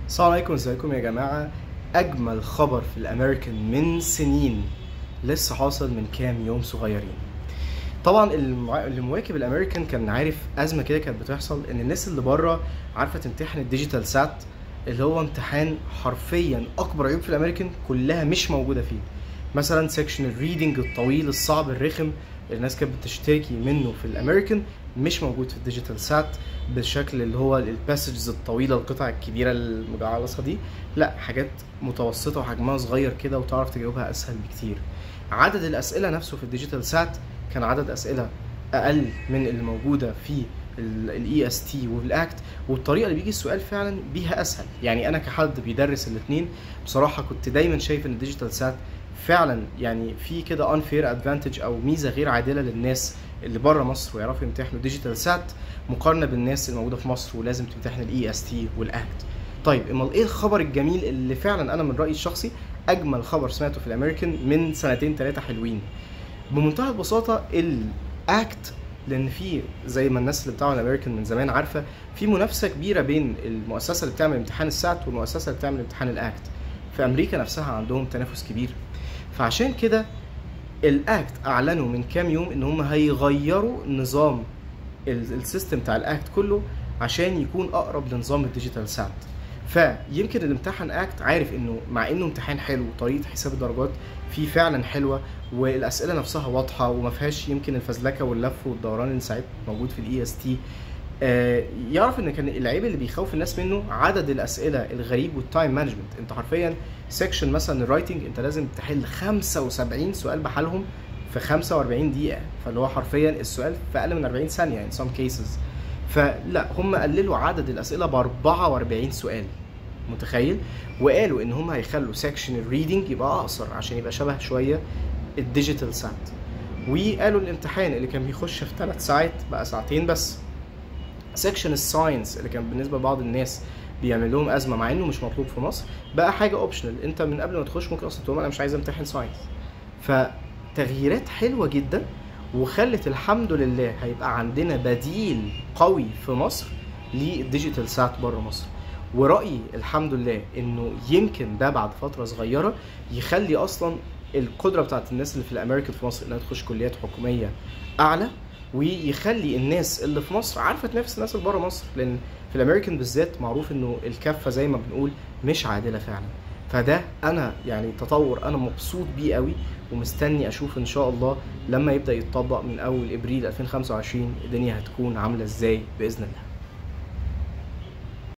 السلام عليكم ازيكم يا جماعة أجمل خبر في الأمريكان من سنين لسه حاصل من كام يوم صغيرين طبعا المع- اللي مواكب الأمريكان كان عارف أزمة كده كانت بتحصل إن الناس اللي بره عارفة تمتحن الديجيتال سات اللي هو امتحان حرفيا أكبر عيوب في الأمريكان كلها مش موجودة فيه مثلا سيكشن الريدنج الطويل الصعب الرخم اللي الناس كانت بتشتكي منه في الامريكان مش موجود في الديجيتال سات بالشكل اللي هو الباسجز الطويله القطع الكبيره المجعلصه دي لا حاجات متوسطه وحجمها صغير كده وتعرف تجاوبها اسهل بكتير عدد الاسئله نفسه في الديجيتال سات كان عدد اسئله اقل من اللي موجوده في الاي اس تي والاكت والطريقه اللي بيجي السؤال فعلا بيها اسهل يعني انا كحد بيدرس الاثنين بصراحه كنت دايما شايف ان الديجيتال سات فعلا يعني في كده unfair advantage او ميزه غير عادله للناس اللي بره مصر ويعرفوا يمتحنوا ديجيتال سات مقارنه بالناس اللي موجوده في مصر ولازم تمتحن الاي اس تي والاكت طيب امال ايه الخبر الجميل اللي فعلا انا من رايي الشخصي اجمل خبر سمعته في الامريكان من سنتين ثلاثه حلوين بمنتهى البساطه الاكت لان في زي ما الناس اللي بتاعوا الامريكان من زمان عارفه في منافسه كبيره بين المؤسسه اللي بتعمل امتحان السات والمؤسسه اللي بتعمل امتحان الاكت في امريكا نفسها عندهم تنافس كبير فعشان كده الاكت اعلنوا من كام يوم ان هم هيغيروا نظام ال- السيستم بتاع الاكت كله عشان يكون اقرب لنظام الديجيتال سات فيمكن اللي امتحن اكت عارف انه مع انه امتحان حلو وطريقه حساب الدرجات فيه فعلا حلوه والاسئله نفسها واضحه وما فيهاش يمكن الفزلكه واللف والدوران اللي ساعات موجود في الاي اس تي يعرف ان كان العيب اللي بيخوف الناس منه عدد الاسئله الغريب والتايم مانجمنت انت حرفيا سيكشن مثلا الرايتنج انت لازم تحل 75 سؤال بحالهم في 45 دقيقه فاللي هو حرفيا السؤال في اقل من 40 ثانيه in some cases فلا هم قللوا عدد الاسئله ب 44 سؤال متخيل وقالوا ان هم هيخلوا سيكشن الريدنج يبقى اقصر عشان يبقى شبه شويه الديجيتال سات وقالوا الامتحان اللي كان بيخش في 3 ساعات بقى ساعتين بس سيكشن الساينس اللي كان بالنسبه لبعض الناس بيعمل لهم ازمه مع انه مش مطلوب في مصر بقى حاجه اوبشنال انت من قبل ما تخش ممكن اصلا تقول انا مش عايز امتحن ساينس فتغييرات حلوه جدا وخلت الحمد لله هيبقى عندنا بديل قوي في مصر للديجيتال سات بره مصر ورأيي الحمد لله انه يمكن ده بعد فتره صغيره يخلي اصلا القدره بتاعت الناس اللي في الامريكان في مصر انها تخش كليات حكوميه اعلى ويخلي الناس اللي في مصر عارفه تنافس الناس اللي بره مصر لان في الامريكان بالذات معروف انه الكفه زي ما بنقول مش عادله فعلا فده انا يعني تطور انا مبسوط بيه قوي ومستني اشوف ان شاء الله لما يبدا يتطبق من اول ابريل 2025 الدنيا هتكون عامله ازاي باذن الله